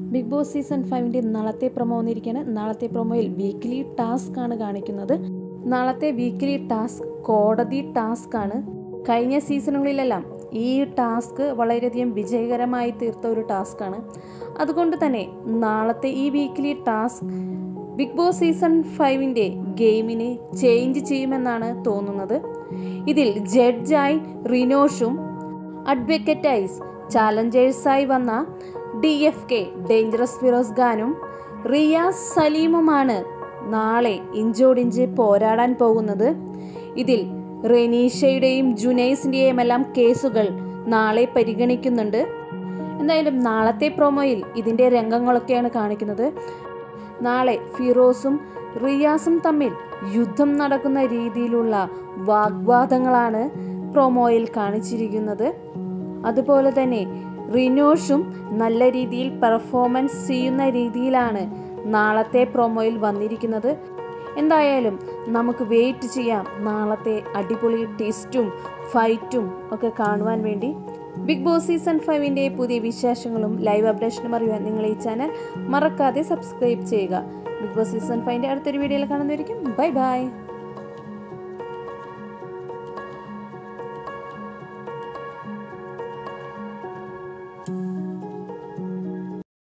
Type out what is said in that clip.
big Boss season ഫൈവിൻ്റെ നാളത്തെ promo വന്നിരിക്കുകയാണ് നാളത്തെ പ്രൊമോയിൽ വീക്ക്ലി ടാസ്ക് ആണ് കാണിക്കുന്നത് നാളത്തെ വീക്ക്ലി ടാസ്ക് കോടതി ടാസ്ക് ആണ് കഴിഞ്ഞ സീസണുകളിലെല്ലാം ഈ ടാസ്ക് വളരെയധികം വിജയകരമായി തീർത്ത ഒരു ടാസ്ക് ആണ് അതുകൊണ്ട് തന്നെ നാളത്തെ ഈ weekly task Bigg Boss season ഫൈവിൻ്റെ ഗെയിമിനെ ചേഞ്ച് ചെയ്യുമെന്നാണ് തോന്നുന്നത് ഇതിൽ ജഡ്ജായി റിനോഷും അഡ്വക്കേറ്റൈസ് ചാലഞ്ചേഴ്സായി വന്ന D F K dangerous Firoz ഖാനും റിയാസ് സലീമുമാണ് നാളെ ഇഞ്ചോടിഞ്ച് പോരാടാൻ പോകുന്നത് ഇതിൽ റെനീഷയുടെയും ജുനൈസിൻ്റെയും എല്ലാം കേസുകൾ നാളെ പരിഗണിക്കുന്നുണ്ട് എന്തായാലും നാളത്തെ പ്രൊമോയിൽ ഇതിൻ്റെ രംഗങ്ങളൊക്കെയാണ് കാണിക്കുന്നത് നാളെ ഫിറോസും റിയാസും തമ്മിൽ യുദ്ധം നടക്കുന്ന രീതിയിലുള്ള വാഗ്വാദങ്ങളാണ് പ്രൊമോയിൽ കാണിച്ചിരിക്കുന്നത് അതുപോലെ തന്നെ റിനോഷും നല്ല രീതിയിൽ പെർഫോമൻസ് ചെയ്യുന്ന രീതിയിലാണ് നാളത്തെ പ്രൊമോയിൽ വന്നിരിക്കുന്നത് എന്തായാലും നമുക്ക് വെയിറ്റ് ചെയ്യാം നാളത്തെ അടിപൊളി ടെസ്റ്റും ഫൈറ്റും ഒക്കെ കാണുവാൻ വേണ്ടി ബിഗ് ബോസ് സീസൺ ഫൈവിൻ്റെ പുതിയ വിശേഷങ്ങളും ലൈവ് അപ്ഡേഷനും അറിയാൻ നിങ്ങൾ ഈ ചാനൽ മറക്കാതെ സബ്സ്ക്രൈബ് ചെയ്യുക ബിഗ് ബോസ് സീസൺ ഫൈവിൻ്റെ അടുത്തൊരു വീഡിയോയിൽ കാണുന്നതായിരിക്കും ബൈ ബൈ